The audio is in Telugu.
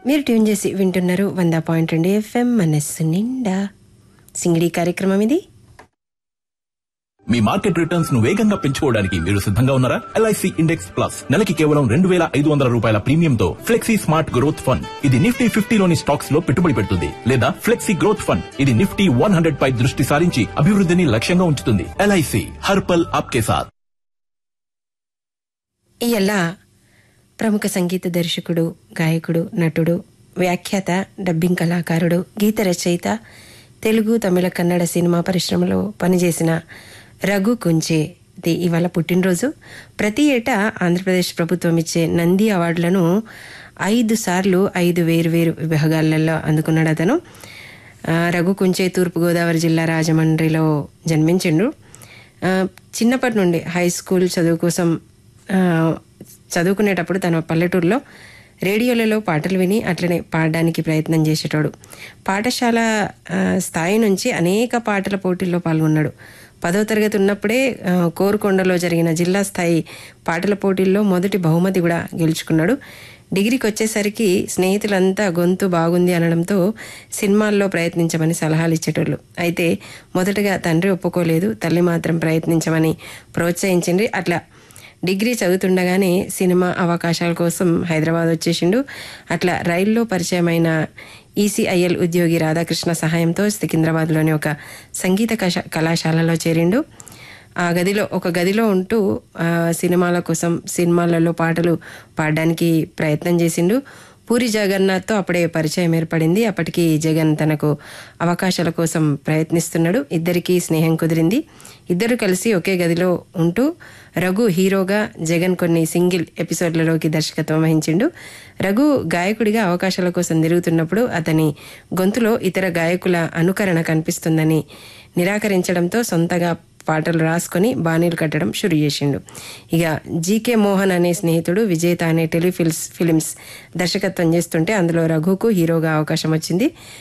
మీరు ట్యూన్ చేసి వింటున్నారు వంద పాయింట్ రెండు ఎఫ్ఎం మనస్సు నిండా సింగిడి కార్యక్రమం ఇది మీ మార్కెట్ రిటర్న్స్ ను వేగంగా పెంచుకోవడానికి మీరు సిద్ధంగా ఉన్నారా ఎల్ఐసి ఇండెక్స్ ప్లస్ నెలకి కేవలం రెండు వేల ఐదు వందల రూపాయల ప్రీమియంతో ఫ్లెక్సీ స్మార్ట్ గ్రోత్ ఫండ్ ఇది నిఫ్టీ ఫిఫ్టీలోని స్టాక్స్ లో పెట్టుబడి పెడుతుంది లేదా ఫ్లెక్సీ గ్రోత్ ఫండ్ ఇది నిఫ్టీ వన్ హండ్రెడ్ పై దృష్టి సారించి అభివృద్ధిని లక్ష్యంగా ఉంచుతుంది ఎల్ఐసి హర్పల్ ఆప్కే సాత్ ఇయల్ల ప్రముఖ సంగీత దర్శకుడు గాయకుడు నటుడు వ్యాఖ్యాత డబ్బింగ్ కళాకారుడు గీత రచయిత తెలుగు తమిళ కన్నడ సినిమా పరిశ్రమలో పనిచేసిన రఘు కుంచే ది ఇవాళ పుట్టినరోజు ప్రతి ఏటా ఆంధ్రప్రదేశ్ ప్రభుత్వం ఇచ్చే నంది అవార్డులను ఐదు సార్లు ఐదు వేరువేరు విభాగాలలో అందుకున్నాడు అతను ఆ, రఘు కుంచే తూర్పుగోదావరి జిల్లా రాజమండ్రిలో జన్మించిండు ఆ, చిన్నప్పటి నుండి హై స్కూల్ చదువు కోసం ఆ, చదువుకునేటప్పుడు తన పల్లెటూరులో రేడియోలలో పాటలు విని అట్లనే పాడడానికి ప్రయత్నం చేసేటోడు పాఠశాల ఆ, స్థాయి నుంచి అనేక పాటల పోటీల్లో పాల్గొన్నాడు పదో తరగతి ఉన్నప్పుడే ఆ, కోరుకొండలో జరిగిన జిల్లా స్థాయి పాటల పోటీల్లో మొదటి బహుమతి కూడా గెలుచుకున్నాడు డిగ్రీకి వచ్చేసరికి స్నేహితులంతా గొంతు బాగుంది అనడంతో సినిమాల్లో ప్రయత్నించమని సలహాలు ఇచ్చేటోళ్ళు అయితే మొదటగా తండ్రి ఒప్పుకోలేదు తల్లి మాత్రం ప్రయత్నించమని ప్రోత్సహించింది అట్లా డిగ్రీ చదువుతుండగానే సినిమా అవకాశాల కోసం హైదరాబాద్ వచ్చేసిండు అట్లా రైల్లో పరిచయమైన ఈసీఐఎల్ ఉద్యోగి రాధాకృష్ణ సహాయంతో సికింద్రాబాద్లోని ఒక సంగీత కష- కళాశాలలో చేరిండు ఆ గదిలో ఒక గదిలో ఉంటూ ఆ, సినిమాల కోసం సినిమాలలో పాటలు పాడడానికి ప్రయత్నం చేసిండు పూరి జగన్నాథ్తో అప్పుడే పరిచయం ఏర్పడింది అప్పటికి జగన్ తనకు అవకాశాల కోసం ప్రయత్నిస్తున్నాడు ఇద్దరికీ స్నేహం కుదిరింది ఇద్దరు కలిసి ఒకే గదిలో ఉంటూ రఘు హీరోగా జగన్ కొన్ని సింగిల్ ఎపిసోడ్లలోకి దర్శకత్వం వహించిండు రఘు గాయకుడిగా అవకాశాల కోసం తిరుగుతున్నప్పుడు అతని గొంతులో ఇతర గాయకుల అనుకరణ కనిపిస్తుందని నిరాకరించడంతో సొంతగా పాటలు రాసుకొని బాణీలు కట్టడం షురు చేసిండు ఇక జీకే మోహన్ అనే స్నేహితుడు విజేత అనే టెలిఫిల్స్ ఫిలిమ్స్ దర్శకత్వం చేస్తుంటే అందులో రఘుకు హీరోగా అవకాశం వచ్చింది